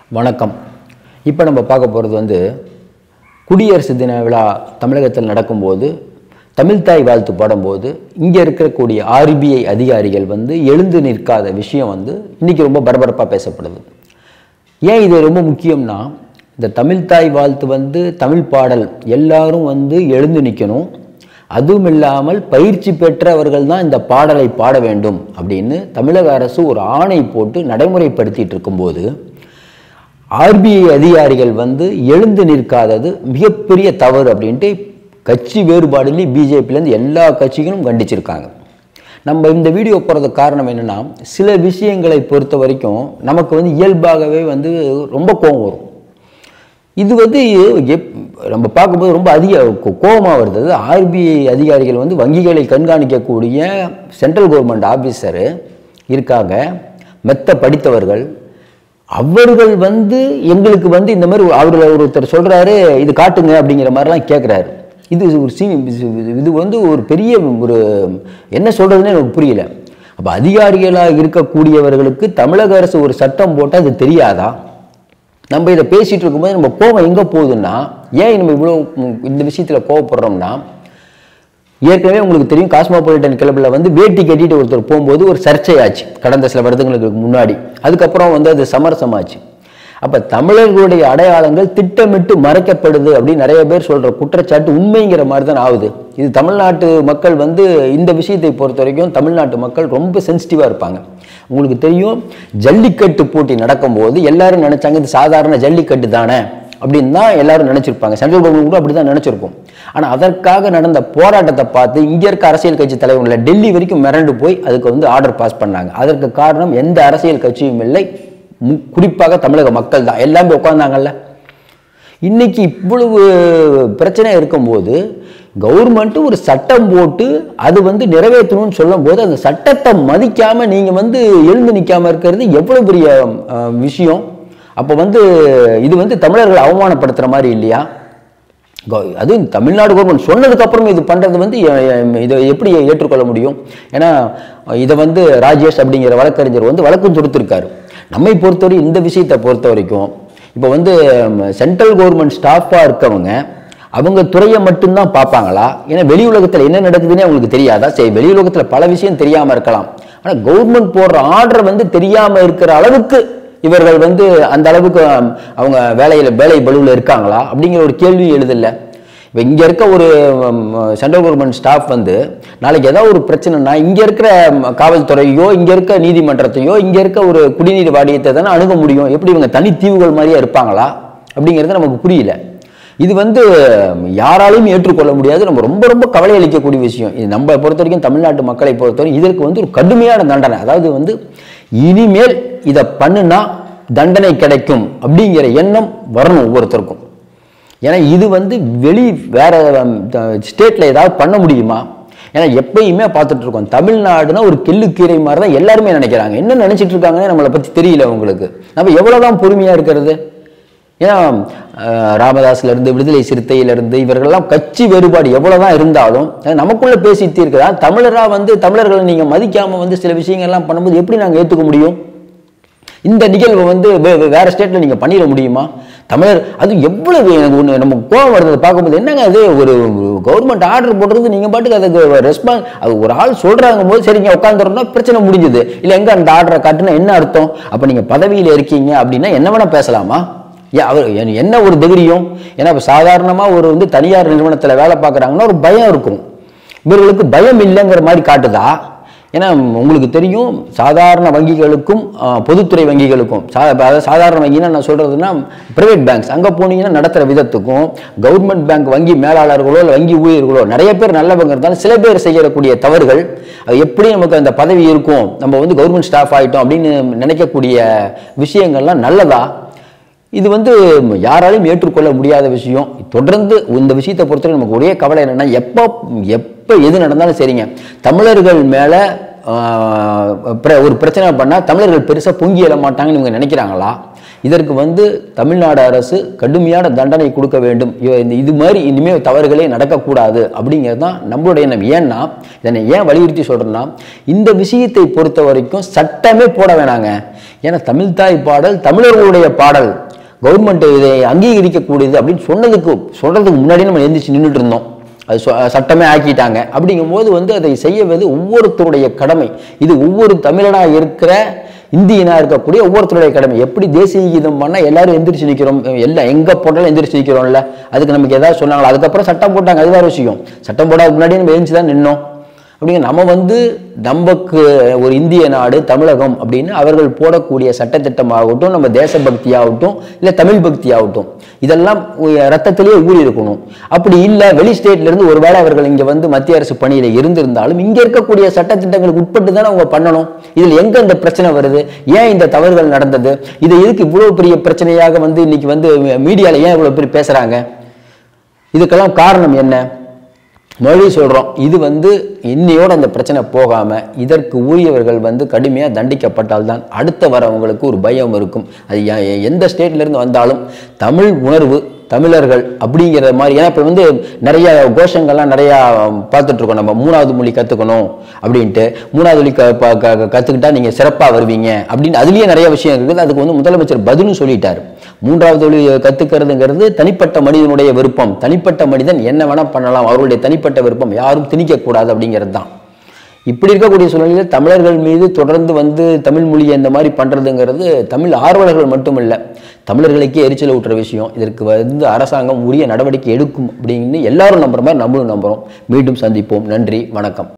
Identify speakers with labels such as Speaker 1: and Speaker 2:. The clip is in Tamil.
Speaker 1: வணக்கம் இப்போ நம்ம பார்க்க போகிறது வந்து குடியரசு தின விழா தமிழகத்தில் நடக்கும்போது தமிழ்தாய் வாழ்த்து பாடும்போது இங்கே இருக்கக்கூடிய ஆர்பிஐ அதிகாரிகள் வந்து எழுந்து நிற்காத விஷயம் வந்து இன்றைக்கி ரொம்ப பரபரப்பாக பேசப்படுது ஏன் இது ரொம்ப முக்கியம்னா இந்த தமிழ்தாய் வாழ்த்து வந்து தமிழ் பாடல் எல்லாரும் வந்து எழுந்து நிற்கணும் அதுவும் இல்லாமல் பயிற்சி பெற்றவர்கள் தான் இந்த பாடலை பாட வேண்டும் அப்படின்னு தமிழக அரசு ஒரு ஆணை போட்டு நடைமுறைப்படுத்திட்டு இருக்கும்போது ஆர்பிஐ அதிகாரிகள் வந்து எழுந்து நிற்காதது மிகப்பெரிய தவறு அப்படின்ட்டு கட்சி வேறுபாடுலேயும் பிஜேபியிலேருந்து எல்லா கட்சிகளும் கண்டிச்சிருக்காங்க நம்ம இந்த வீடியோ போகிறதுக்கு காரணம் என்னென்னா சில விஷயங்களை பொறுத்த வரைக்கும் நமக்கு வந்து இயல்பாகவே வந்து ரொம்ப கோபம் வரும் இது வந்து எப் நம்ம பார்க்கும்போது ரொம்ப அதிக கோபமாக வருது அது ஆர்பிஐ அதிகாரிகள் வந்து வங்கிகளை கண்காணிக்கக்கூடிய சென்ட்ரல் கவர்மெண்ட் ஆஃபீஸரு இருக்காங்க மெத்த படித்தவர்கள் அவர்கள் வந்து எங்களுக்கு வந்து இந்த மாதிரி அவர் ஒருத்தர் சொல்கிறாரு இது காட்டுங்க அப்படிங்கிற மாதிரிலாம் கேட்குறாரு இது ஒரு சி இது வந்து ஒரு பெரிய ஒரு என்ன சொல்கிறதுனே எனக்கு புரியல அப்போ அதிகாரிகளாக இருக்கக்கூடியவர்களுக்கு தமிழக அரசு ஒரு சட்டம் போட்டால் அது தெரியாதா நம்ம இதை பேசிகிட்டு இருக்கும்போது நம்ம கோவம் எங்கே போகுதுன்னா ஏன் நம்ம இவ்வளோ இந்த விஷயத்தில் கோவப்படுறோம்னா ஏற்கனவே உங்களுக்கு தெரியும் காஸ்மோபாலிட்டன் கிளப்பில் வந்து வேட்டி கட்டிட்டு ஒருத்தர் போகும்போது ஒரு சர்ச்சையாச்சு கடந்த சில வருடங்களுக்கு முன்னாடி அதுக்கப்புறம் வந்து அது சமரசமாச்சு அப்போ தமிழர்களுடைய அடையாளங்கள் திட்டமிட்டு மறைக்கப்படுது அப்படின்னு நிறைய பேர் சொல்கிற குற்றச்சாட்டு உண்மைங்கிற மாதிரி தான் ஆகுது இது தமிழ்நாட்டு மக்கள் வந்து இந்த விஷயத்தை பொறுத்த வரைக்கும் தமிழ்நாட்டு மக்கள் ரொம்ப சென்சிட்டிவாக இருப்பாங்க உங்களுக்கு தெரியும் ஜல்லிக்கட்டு போட்டி நடக்கும்போது எல்லாரும் நினச்சாங்க இது சாதாரண ஜல்லிக்கட்டு தானே அப்படின்னு தான் எல்லாரும் நினச்சிருப்பாங்க சென்ட்ரல் கவர்மெண்ட் கூட அப்படி தான் நினச்சிருக்கும் ஆனால் அதற்காக நடந்த போராட்டத்தை பார்த்து இங்கே இருக்க அரசியல் கட்சி தலைவர்களை டெல்லி வரைக்கும் மிரண்டு போய் அதுக்கு வந்து ஆர்டர் பாஸ் பண்ணாங்க அதற்கு காரணம் எந்த அரசியல் கட்சியும் இல்லை மு- குறிப்பாக தமிழக மக்கள் தான் எல்லாமே உட்காந்தாங்கல்ல இன்னைக்கு இவ்வளவு பிரச்சனை இருக்கும்போது கவர்மெண்ட்டு ஒரு சட்டம் போட்டு அது வந்து நிறைவேற்றணும்னு சொல்லும்போது அந்த சட்டத்தை மதிக்காம நீங்க வந்து எழுந்து நிற்காம இருக்கிறது எவ்வளவு பெரிய அஹ், விஷயம் அப்போ வந்து இது வந்து தமிழர்களை அவமானப்படுத்துற மாதிரி இல்லையா கோ- அதுவும் தமிழ்நாடு கவர்மெண்ட் சொன்னதுக்கு அப்புறம் இது பண்றது வந்து எ- எ- இதை எப்படி ஏற்றுக்கொள்ள முடியும் ஏன்னா இதை வந்து ராஜேஷ் அப்படிங்கிற வழக்கறிஞர் வந்து வழக்கும் தொடுத்திருக்காரு நம்மை பொறுத்தவரை இந்த விஷயத்தை பொறுத்த வரைக்கும் இப்போ வந்து சென்ட்ரல் கவர்மெண்ட் ஸ்டாஃபாக இருக்கவங்க அவங்க துறையை மட்டும்தான் பார்ப்பாங்களா ஏன்னா வெளி உலகத்தில் என்ன நடக்குதுன்னே அவங்களுக்கு தெரியாதா சரி வெளி உலகத்தில் பல விஷயம் தெரியாமல் இருக்கலாம் ஆனால் கவர்மெண்ட் போடுற ஆர்டர் வந்து தெரியாமல் இருக்கிற அளவுக்கு இவர்கள் வந்து அந்த அளவுக்கு அம், அவங்க வேலையில் வேலை பலுவில் இருக்காங்களா அப்படிங்கிற ஒரு கேள்வி எழுதல இப்போ இங்கே இருக்க ஒரு சென்ட்ரல் கவர்மெண்ட் ஸ்டாஃப் வந்து நாளைக்கு ஏதாவது ஒரு பிரச்சனைனா இங்கே இருக்கிற ம், காவல்துறையோ இங்கே இருக்க நீதிமன்றத்தையோ இங்கே இருக்க ஒரு குடிநீர் வாரியத்தை தானே அணுக முடியும் எப்படி இவங்க தனித்தீவுகள் மாதிரியே இருப்பாங்களா அப்படிங்கிறது நமக்கு புரியல இது வந்து யாராலையும் ஏற்றுக்கொள்ள முடியாது நம்ம ரொம்ப ரொம்ப கவலை அளிக்கக்கூடிய விஷயம் இது நம்ம பொறுத்த வரைக்கும் தமிழ்நாட்டு மக்களை பொறுத்தவரை இதற்கு வந்து ஒரு கடுமையான தண்டனை அதாவது வந்து இனிமேல் இதை பண்ணுனா தண்டனை கிடைக்கும் அப்படிங்கிற எண்ணம் வரணும் ஒவ்வொருத்தருக்கும் ஏன்னா இது வந்து வெளி வேற ஸ்டேட்டில் ஏதாவது பண்ண முடியுமா ஏன்னா எப்பயுமே பார்த்துட்டு இருக்கோம் தமிழ்நாடுனா ஒரு கெல்லுக்கீரை மாதிரி தான் எல்லாருமே நினைக்கிறாங்க என்ன நினைச்சிட்டு இருக்காங்கன்னு நம்மளை பற்றி தெரியல உங்களுக்கு நம்ம எவ்வளோதான் பொறுமையாக இருக்கிறது ஏன்னா அஹ், ராமதாஸ்ல இருந்து விடுதலை சிறுத்தையில இருந்து இவர்கள்லாம் கட்சி வேறுபாடு எவ்வளவுதான் இருந்தாலும் அது நமக்குள்ள பேசி தீர்க்கிறா தமிழரா வந்து தமிழர்களை நீங்க மதிக்காம வந்து சில விஷயங்கள்லாம் பண்ணும்போது எப்படி நாங்க ஏத்துக்க முடியும் இந்த நிகழ்வை வந்து வே- வே- வேற ஸ்டேட்ல நீங்க பண்ணிட முடியுமா தமிழர் அது எவ்வளவு எனக்கு ஒன்று நம்ம கோவம் வருது பார்க்கும்போது என்னங்க அது ஒரு கவர்மெண்ட் ஆர்டர் போடுறது நீங்க பாட்டுக்கு அதுக்கு ரெஸ்பான்ஸ் அது ஒரு ஆள் சொல்றாங்க போது சரிங்க உட்காந்துறோம்னா பிரச்சனை முடிஞ்சுது இல்லை எங்க அந்த ஆர்டரை காட்டுனா என்ன அர்த்தம் அப்ப நீங்க பதவியில் இருக்கீங்க அப்படின்னா என்ன வேணா பேசலாமா ஏன் அவர் என்ன- என்ன ஒரு தைரியம் ஏன்னா இப்போ சாதாரணமாக ஒரு வந்து தனியார் நிறுவனத்தில் வேலை பார்க்குறாங்கன்னா ஒரு பயம் இருக்கும் இவர்களுக்கு பயம் இல்லைங்கிற மாதிரி காட்டுதா ஏன்னா உங்களுக்கு தெரியும் சாதாரண வங்கிகளுக்கும் ஆ, பொதுத்துறை வங்கிகளுக்கும் சா அதாவது சாதாரண வங்கின்னா நான் சொல்கிறதுனா ப்ரைவேட் பேங்க்ஸ் அங்கே போனீங்கன்னா நடத்துகிற விதத்துக்கும் கவர்மெண்ட் பேங்க் வங்கி மேலாளர்களோ இல்லை வங்கி ஊழியர்களோ நிறைய பேர் நல்லவங்க இருந்தாலும் சில பேர் செய்யக்கூடிய தவறுகள் அது எப்படி நமக்கு அந்த பதவி இருக்கும் நம்ம வந்து கவர்மெண்ட் ஸ்டாஃப் ஆகிட்டோம் அப்படின்னு நினைக்கக்கூடிய விஷயங்கள்லாம் நல்லதா இது வந்து யாராலையும் ஏற்றுக்கொள்ள முடியாத விஷயம் தொடர்ந்து இந்த விஷயத்தை பொறுத்தவரை நமக்கு ஒரே கவலை என்னன்னா எப்போ எப்போ எது நடந்தாலும் சரிங்க தமிழர்கள் மேலே ஒரு பிரச்சனை பண்ணால் தமிழர்கள் பெருசாக பொங்கி எழ மாட்டாங்கன்னு இவங்க நினைக்கிறாங்களா இதற்கு வந்து தமிழ்நாடு அரசு கடுமையான தண்டனை கொடுக்க வேண்டும் இவ- இந்த இது மாதிரி இனிமேல் தவறுகளே நடக்கக்கூடாது அப்படிங்கிறது தான் நம்மளுடைய எண்ணம் ஏன்னா இதனை ஏன் வலியுறுத்தி சொல்கிறேன்னா இந்த விஷயத்தை பொறுத்த வரைக்கும் சட்டமே போட வேணாங்க ஏன்னா தமிழ்தாய் பாடல் தமிழர்களுடைய பாடல் கவர்மெண்ட் இதை அங்கீகரிக்கக்கூடியது அப்படின்னு சொன்னதுக்கு சொல்றதுக்கு முன்னாடி நம்ம எந்திரிச்சு நின்றுட்டு இருந்தோம் அது சொ- சட்டமே ஆக்கிட்டாங்க அப்படிங்கும்போது வந்து அதை செய்யவது ஒவ்வொருத்தருடைய கடமை இது ஒவ்வொரு தமிழனா இருக்கிற இந்தியனா இருக்கக்கூடிய ஒவ்வொருத்தருடைய கடமை எப்படி தேசிய கீதம் பண்ணா எல்லாரும் எந்திரிச்சு நிக்கிறோம் எல்லாம் எங்க போட்டாலும் எந்திரிச்சு நிக்கிறோம்ல அதுக்கு நமக்கு ஏதாவது சொன்னாங்களா அதுக்கப்புறம் சட்டம் போட்டாங்க அது வேற விஷயம் சட்டம் போடாத முன்னாடி நம்ம எழுந்துச்சு தான் நின்னோம் அப்படிங்க நம்ம வந்து நமக்கு ஒரு இந்திய நாடு தமிழகம் அப்படின்னு அவர்கள் போடக்கூடிய சட்டத்திட்டமாகட்டும் நம்ம தேசபக்தி ஆகட்டும் இல்லை தமிழ் பக்தி ஆகட்டும் இதெல்லாம் உ- ரத்தத்திலேயே ஊறி இருக்கணும் அப்படி இல்லை வெளி ஸ்டேட்ல இருந்து ஒருவேளை அவர்கள் இங்க வந்து மத்திய அரசு பணியில இருந்திருந்தாலும் இங்க இருக்கக்கூடிய சட்டத்திட்டங்களுக்கு உட்பட்டு தானே அவங்க பண்ணணும் இதில் எங்க இந்த பிரச்சனை வருது ஏன் இந்த தவறுகள் நடந்தது இது எதுக்கு இவ்வளவு பெரிய பிரச்சனையாக வந்து இன்னைக்கு வந்து மீடியால ஏன் இவ்வளவு பேர் பேசுறாங்க இதுக்கெல்லாம் காரணம் என்ன மொழி சொல்றோம் இது வந்து இன்னையோட அந்த பிரச்சனை போகாம இதற்கு உரியவர்கள் வந்து கடுமையாக தண்டிக்கப்பட்டால்தான் அடுத்த வரவங்களுக்கு ஒரு பயம் இருக்கும் அது எ- எ- எந்த ஸ்டேட்ல இருந்து வந்தாலும் தமிழ் உணர்வு தமிழர்கள் அப்படிங்கிற மாதிரி ஏன்னா இப்போ வந்து நிறைய கோஷங்கள்லாம் நிறையா பார்த்துட்டு இருக்கோம் நம்ம மூணாவது மொழி கற்றுக்கணும் அப்படின்ட்டு மூணாவது மொழி க ப- க- க- கத்துக்கிட்டா நீங்கள் சிறப்பாக வருவீங்க அப்படின்னு அதுலேயே நிறைய விஷயம் இருக்குது அதுக்கு வந்து முதலமைச்சர் பதிலும் சொல்லிட்டார் மூன்றாவது மொழி கத்துக்கிறதுங்கிறது தனிப்பட்ட மனிதனுடைய விருப்பம் தனிப்பட்ட மனிதன் என்ன வேணா பண்ணலாம் அவருடைய தனிப்பட்ட விருப்பம் யாரும் திணிக்கக்கூடாது அப்படிங்கிறது தான் இப்படி இருக்கக்கூடிய சூழ்நிலையில் தமிழர்கள் மீது தொடர்ந்து வந்து தமிழ் மொழியை இந்த மாதிரி பண்றதுங்கிறது தமிழ் ஆர்வலர்கள் மட்டுமல்ல தமிழர்களுக்கே எரிச்சல் ஊட்டுற விஷயம் இதற்கு வந்து அரசாங்கம் உரிய நடவடிக்கை எடுக்கும் அப்படின்னு எல்லாரும் நம்புற மாதிரி நம்மளும் நம்புறோம் மீண்டும் சந்திப்போம் நன்றி வணக்கம்